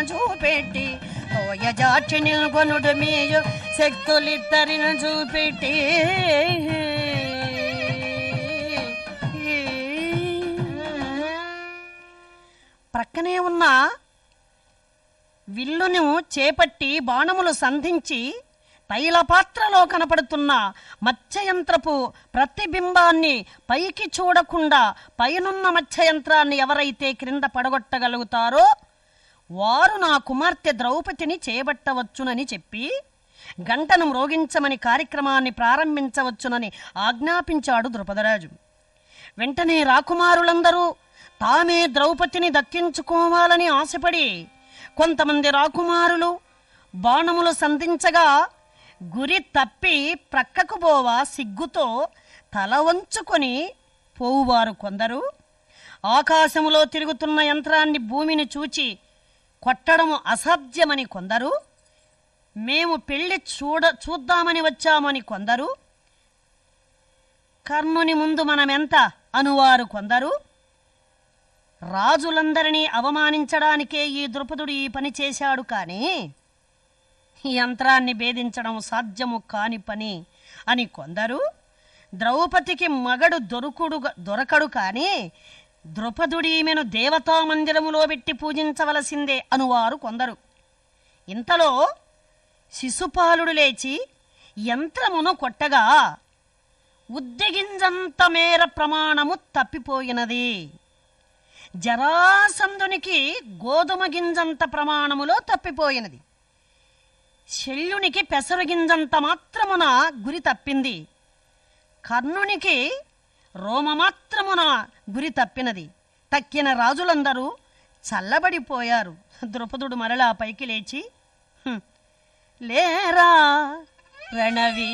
చూపెట్టి తోయజాక్షి నిల్గొనుడు మీయు శక్తులిద్దరిని చూపెట్టి ప్రక్కనే ఉన్న విల్లును చేపట్టి బాణములు సంధించి తైలపాత్రలో కనపడుతున్న మత్స్యయంత్రపు ప్రతిబింబాన్ని పైకి చూడకుండా పైనున్న మత్స్యయంత్రాన్ని ఎవరైతే క్రింద పడగొట్టగలుగుతారో వారు నా కుమార్తె ద్రౌపదిని చేపట్టవచ్చునని చెప్పి గంటను మ్రోగించమని కార్యక్రమాన్ని ప్రారంభించవచ్చునని ఆజ్ఞాపించాడు ద్రుపదరాజు వెంటనే రాకుమారులందరూ తామే ద్రౌపదిని దక్కించుకోవాలని ఆశపడి కొంతమంది రాకుమారులు బాణములు సంధించగా గురి తప్పి ప్రక్కకు పోవా సిగ్గుతో తల వంచుకొని పోవువారు కొందరు ఆకాశములో తిరుగుతున్న యంత్రాన్ని భూమిని చూచి కొట్టడము అసాధ్యమని కొందరు మేము పెళ్లి చూడ చూద్దామని వచ్చామని కొందరు కర్ణుని ముందు మనమెంత అనువారు కొందరు రాజులందరినీ అవమానించడానికే ఈ ద్రుపదుడు ఈ పని చేశాడు కానీ ఈ యంత్రాన్ని భేదించడం సాధ్యము కాని పని అని కొందరు ద్రౌపదికి మగడు దొరుకుడు దొరకడు కానీ ద్రుపదుడి ఈమెను దేవతా మందిరములో పెట్టి పూజించవలసిందే అనువారు కొందరు ఇంతలో శిశుపాలుడు లేచి యంత్రమును కొట్టగా ఉద్దగింజంత మేర ప్రమాణము తప్పిపోయినది జరాసంధునికి గోధుమ గింజంత ప్రమాణములో తప్పిపోయినది శల్యునికి పెసరు గింజంత మాత్రమున గురి తప్పింది కర్ణునికి రోమమాత్రమున గురి తప్పినది తక్కిన రాజులందరూ చల్లబడిపోయారు ద్రుపదుడు మరలా పైకి లేచి "హుం, లేరా రణవీ